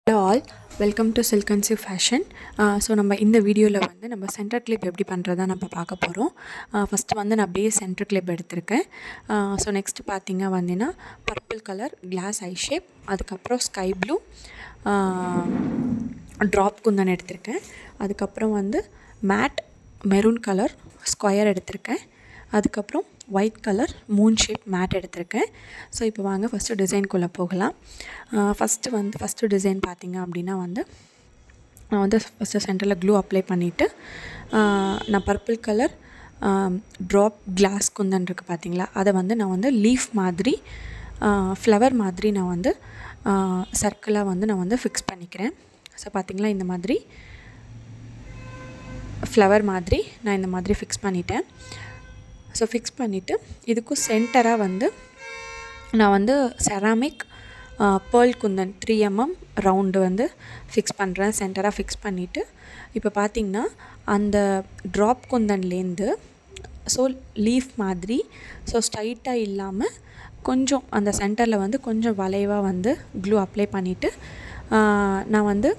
hello all welcome to Silk and Shiv Fashion so நம்ம இந்த வீடியோவில் வந்து நம்ம சென்டர் கிளிப் எப்படி பண்ணுறதா நம்ம பார்க்க போகிறோம் ஃபஸ்ட்டு வந்து நான் அப்படியே சென்டர் கிளிப் எடுத்திருக்கேன் ஸோ நெக்ஸ்ட்டு பார்த்தீங்க வந்தீங்கன்னா purple colour glass eye shape அதுக்கப்புறம் ஸ்கை ப்ளூ ட்ராப் குந்தன் எடுத்திருக்கேன் அதுக்கப்புறம் வந்து மேட் மெரூன் கலர் ஸ்கொயர் எடுத்திருக்கேன் அதுக்கப்புறம் white colour moon shape matte எடுத்திருக்கேன் ஸோ இப்போ வாங்க ஃபஸ்ட்டு டிசைன்குள்ளே போகலாம் ஃபஸ்ட்டு வந்து ஃபஸ்ட்டு டிசைன் பார்த்திங்க அப்படின்னா வந்து நான் வந்து ஃபஸ்ட்டு சென்டரில் க்ளூ அப்ளை பண்ணிவிட்டு நான் purple colour drop glass kundan இருக்குது பார்த்தீங்களா அதை வந்து நான் வந்து லீஃப் மாதிரி ஃப்ளவர் மாதிரி நான் வந்து சர்க்கிளாக வந்து நான் வந்து ஃபிக்ஸ் பண்ணிக்கிறேன் ஸோ பார்த்திங்களா இந்த மாதிரி ஃப்ளவர் மாதிரி நான் இந்த மாதிரி ஃபிக்ஸ் பண்ணிட்டேன் ஸோ ஃபிக்ஸ் பண்ணிவிட்டு இதுக்கும் சென்டராக வந்து நான் வந்து ceramic pearl kundan three mm round வந்து ஃபிக்ஸ் பண்ணுறேன் சென்டராக ஃபிக்ஸ் பண்ணிவிட்டு இப்போ பார்த்திங்கன்னா அந்த ட்ராப் குந்தன்லேருந்து ஸோ லீஃப் மாதிரி ஸோ ஸ்ட்ரைட்டாக இல்லாமல் கொஞ்சம் அந்த சென்டரில் வந்து கொஞ்சம் வளைவாக வந்து க்ளூ அப்ளை பண்ணிவிட்டு நான் வந்து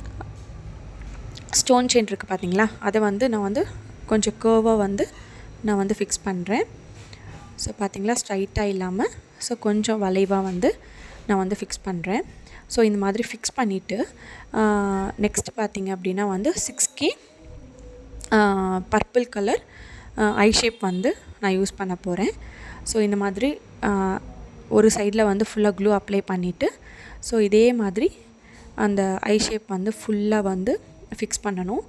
ஸ்டோன் செயின் இருக்குது பார்த்தீங்களா அதை வந்து நான் வந்து கொஞ்சம் கேர்வாக வந்து நான் வந்து ஃபிக்ஸ் பண்ணுறேன் ஸோ பார்த்திங்களா ஸ்ட்ரைட்டாக இல்லாமல் ஸோ கொஞ்சம் வளைவாக வந்து நான் வந்து ஃபிக்ஸ் பண்ணுறேன் ஸோ இந்த மாதிரி ஃபிக்ஸ் பண்ணிவிட்டு நெக்ஸ்ட் பார்த்திங்க அப்படின்னா வந்து six K purple colour eye shape வந்து நான் யூஸ் பண்ண போகிறேன் ஸோ இந்த மாதிரி ஒரு சைடில் வந்து ஃபுல்லாக க்ளூ அப்ளை பண்ணிவிட்டு ஸோ இதே மாதிரி அந்த ஐ ஷேப் வந்து ஃபுல்லாக வந்து ஃபிக்ஸ் பண்ணணும்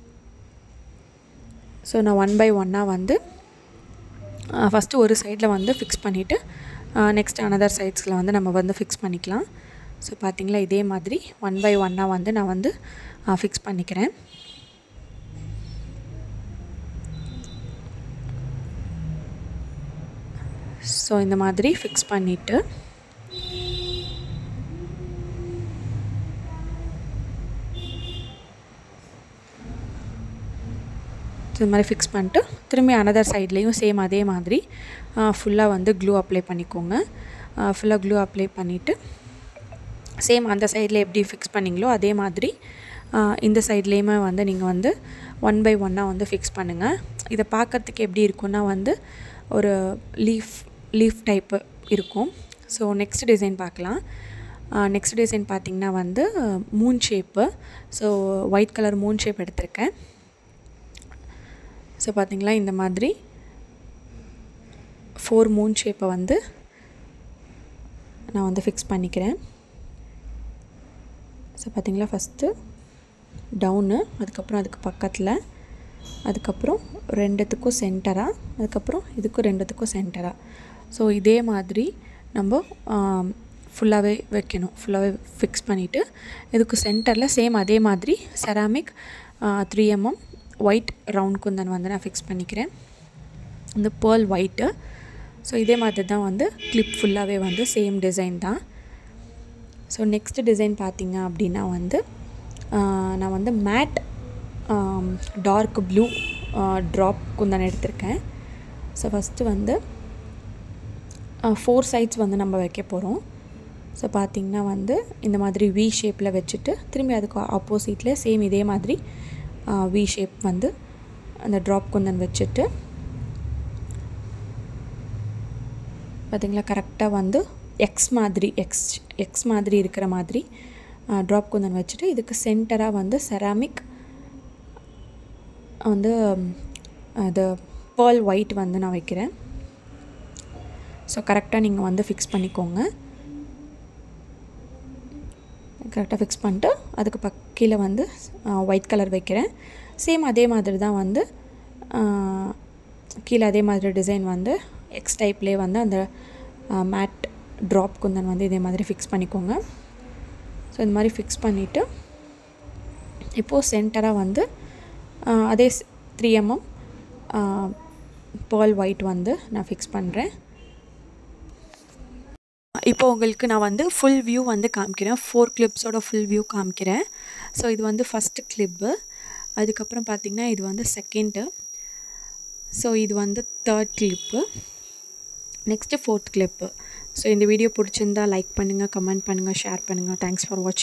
ஸோ நான் ஒன் பை ஒன்னாக வந்து ஃபஸ்ட்டு ஒரு சைடில் வந்து ஃபிக்ஸ் பண்ணிவிட்டு நெக்ஸ்ட் அனதர் சைட்ஸில் வந்து நம்ம வந்து ஃபிக்ஸ் பண்ணிக்கலாம் ஸோ பார்த்திங்களா இதே மாதிரி ஒன் பை ஒன்னாக வந்து நான் வந்து ஃபிக்ஸ் பண்ணிக்கிறேன் ஸோ இந்த மாதிரி ஃபிக்ஸ் பண்ணிவிட்டு இது மாதிரி ஃபிக்ஸ் பண்ணிட்டு திரும்பி அனதர் சைட்லேயும் சேம் அதே மாதிரி ஃபுல்லாக வந்து க்ளூ அப்ளை பண்ணிக்கோங்க ஃபுல்லாக க்ளூ அப்ளை பண்ணிவிட்டு சேம் அந்த சைடில் எப்படி ஃபிக்ஸ் பண்ணிங்களோ அதே மாதிரி இந்த சைட்லேயுமே வந்து நீங்கள் வந்து ஒன் பை ஒன்னாக வந்து ஃபிக்ஸ் பண்ணுங்கள் இதை பார்க்கறதுக்கு எப்படி இருக்குன்னா வந்து ஒரு லீஃப் லீஃப் டைப்பு இருக்கும் ஸோ நெக்ஸ்ட் டிசைன் பார்க்கலாம் நெக்ஸ்ட் டிசைன் பார்த்திங்கன்னா வந்து moon shape so white colour moon shape எடுத்திருக்கேன் ஸோ பார்த்திங்களா இந்த மாதிரி ஃபோர் மூன் ஷேப்பை வந்து நான் வந்து ஃபிக்ஸ் பண்ணிக்கிறேன் ஸோ பார்த்திங்களா ஃபஸ்ட்டு டவுனு அதுக்கப்புறம் அதுக்கு பக்கத்தில் அதுக்கப்புறம் ரெண்டுத்துக்கும் சென்டராக அதுக்கப்புறம் இதுக்கும் ரெண்டுத்துக்கும் சென்டராக ஸோ இதே மாதிரி நம்ம ஃபுல்லாகவே வைக்கணும் ஃபுல்லாகவே ஃபிக்ஸ் பண்ணிவிட்டு இதுக்கு சென்டரில் சேம் அதே மாதிரி ceramic three mm white round kundan வந்து நான் ஃபிக்ஸ் பண்ணிக்கிறேன் இந்த பேர்ல் ஒயிட்டு ஸோ இதே மாதிரி தான் வந்து கிளிப் ஃபுல்லாகவே வந்து சேம் டிசைன் தான் ஸோ நெக்ஸ்ட் டிசைன் பார்த்திங்க அப்படின்னா வந்து நான் வந்து matte dark blue drop kundan எடுத்திருக்கேன் ஸோ ஃபஸ்ட்டு வந்து ஃபோர் சைட்ஸ் வந்து நம்ம வைக்க போகிறோம் ஸோ பார்த்திங்கன்னா வந்து இந்த மாதிரி வி ஷேப்பில் வச்சுட்டு திரும்பி அதுக்கு ஆப்போசிட்டில் சேம் இதே மாதிரி வி ஷேப் வந்து அந்த ட்ராப் குந்தன் வச்சுட்டு பார்த்திங்களா கரெக்டாக வந்து எக்ஸ் மாதிரி எக்ஸ் எக்ஸ் மாதிரி இருக்கிற மாதிரி ட்ராப் குந்தன் வச்சுட்டு இதுக்கு சென்டராக வந்து செராமிக் வந்து அது பேர்ல் ஒயிட் வந்து நான் வைக்கிறேன் ஸோ கரெக்டாக நீங்கள் வந்து ஃபிக்ஸ் பண்ணிக்கோங்க கரெக்டாக ஃபிக்ஸ் பண்ணிட்டு அதுக்கு பக் கீழே வந்து ஒயிட் கலர் வைக்கிறேன் சேம் அதே மாதிரி தான் வந்து கீழே அதே மாதிரி டிசைன் வந்து எக்ஸ் டைப்லேயே வந்து அந்த மேட் ட்ராப் குந்தன் வந்து இதே மாதிரி ஃபிக்ஸ் பண்ணிக்கோங்க ஸோ இந்த மாதிரி ஃபிக்ஸ் பண்ணிவிட்டு இப்போது சென்டராக வந்து அதே த்ரீ எம்எம் பேர்ல் ஒயிட் வந்து நான் ஃபிக்ஸ் பண்ணுறேன் இப்போ உங்களுக்கு நான் வந்து ஃபுல் வியூ வந்து காமிக்கிறேன் ஃபோர் கிளிப்ஸோட ஃபுல் வியூ காமிக்கிறேன் ஸோ இது வந்து ஃபஸ்ட்டு கிளிப்பு அதுக்கப்புறம் பார்த்திங்கன்னா இது வந்து செகண்டு ஸோ இது வந்து third clip next fourth clip so இந்த வீடியோ பிடிச்சிருந்தா லைக் பண்ணுங்கள் கமெண்ட் பண்ணுங்கள் ஷேர் பண்ணுங்கள் தேங்க்ஸ் ஃபார் வாட்சிங்